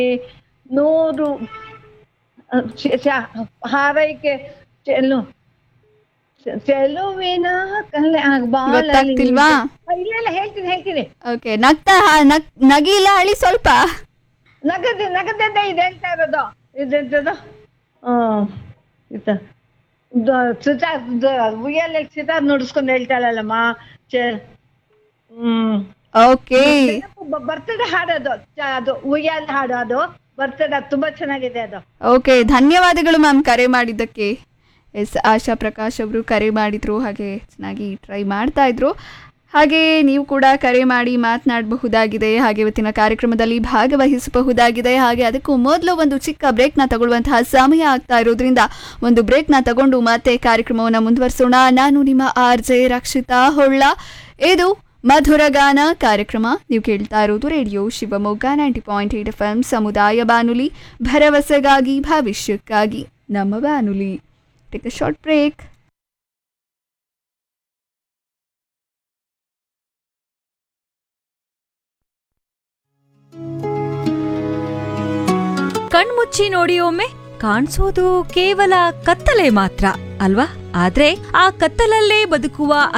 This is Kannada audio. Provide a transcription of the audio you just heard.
ನೂರು ಆ, ಚ- ಚ- ಹಾರೈಕೆ ಚೆಲು ಚೆ- ಚೆಲುವಿನ ಕಲೆ ಆ, ಬಾಳಲ್ಲಿ ಗೊತ್ತಾಗ್ತಿಲ್ವಾ? ಆ, ಇಲ್ಲ ಇಲ್ಲ ಹೇಳ್ತೀನಿ ಹೇಳ್ತೀನಿ ಓಕೆ ನಗ್ತಾ ಹಾ- ನಗ್ ನಗಿಲ್ಲ ಅಳಿ ಸ್ವಲ್ಪ ನಗದೆ ನಗದೆ ಇದೆ ಹೇಳ್ತಾ ಇರೋದು ಇದೆಂತದು ಇತ ಸಿತಾರ್ ಉಯ್ಯಲ್ಲಿ ಸಿತಾರ್ ನುಡಿಸ್ಕೊಂಡು ಹೇಳ್ತಾಳಲ್ಲಮ್ಮ ಚೆ ಹ್ಮ್ ಓಕೆ ಬರ್ತಡೆ ಹಾಡೋದು ಚ- ಅದು ಉಯ್ಯಾಲೆ ಹಾಡು ಅದು ಬರ್ತಡೆ ತುಂಬಾ ಚೆನ್ನಾಗಿದೆ ಅದು ಓಕೆ ಧನ್ಯವಾದಗಳು ಮ್ಯಾಮ್ ಕರೆ ಮಾಡಿದ್ದಕ್ಕೆ ಎಸ್ ಆಶಾ ಪ್ರಕಾಶ್ ಅವರು ಕರೆ ಮಾಡಿದ್ರು ಹಾಗೆ ಚೆನ್ನಾಗಿ ಟ್ರೈ ಮಾಡ್ತಾ ಇದ್ರು ಹಾಗೆ ನೀವು ಕೂಡ ಕರೆ ಮಾಡಿ ಮಾತನಾಡಬಹುದಾಗಿದೆ ಹಾಗೆ ಇವತ್ತಿನ ಕಾರ್ಯಕ್ರಮದಲ್ಲಿ ಭಾಗವಹಿಸಬಹುದಾಗಿದೆ ಹಾಗೆ ಅದಕ್ಕೂ ಮೊದಲು ಒಂದು ಚಿಕ್ಕ ಬ್ರೇಕ್ನ ತಗೊಳ್ಳುವಂತಹ ಸಮಯ ಆಗ್ತಾ ಇರೋದ್ರಿಂದ ಒಂದು ಬ್ರೇಕ್ನ ತಗೊಂಡು ಮತ್ತೆ ಕಾರ್ಯಕ್ರಮವನ್ನು ಮುಂದುವರಿಸೋಣ ನಾನು ನಿಮ್ಮ ಆರ್ ಜೆ ರಕ್ಷಿತಾ ಹೊಳ್ಳ ಇದು ಮಧುರಗಾನ ಕಾರ್ಯಕ್ರಮ ನೀವು ಕೇಳ್ತಾ ಇರೋದು radio Shivamogga ninety point eight F M ಸಮುದಾಯ ಬಾನುಲಿ ಭರವಸೆಗಾಗಿ ಭವಿಷ್ಯಕ್ಕಾಗಿ ನಮ್ಮ ಬಾನುಲಿ ಟೇಕ್ ಅ ಶಾರ್ಟ್ ಬ್ರೇಕ್ ಕಣ್ಮುಚ್ಚಿ ನೋಡಿ ಒಮ್ಮೆ ಕಾಣಿಸೋದು ಕೇವಲ ಕತ್ತಲೆ ಮಾತ್ರ ಅಲ್ವಾ ಆದ್ರೆ ಆ ಕತ್ತಲಲ್ಲೇ ಬದುಕುವ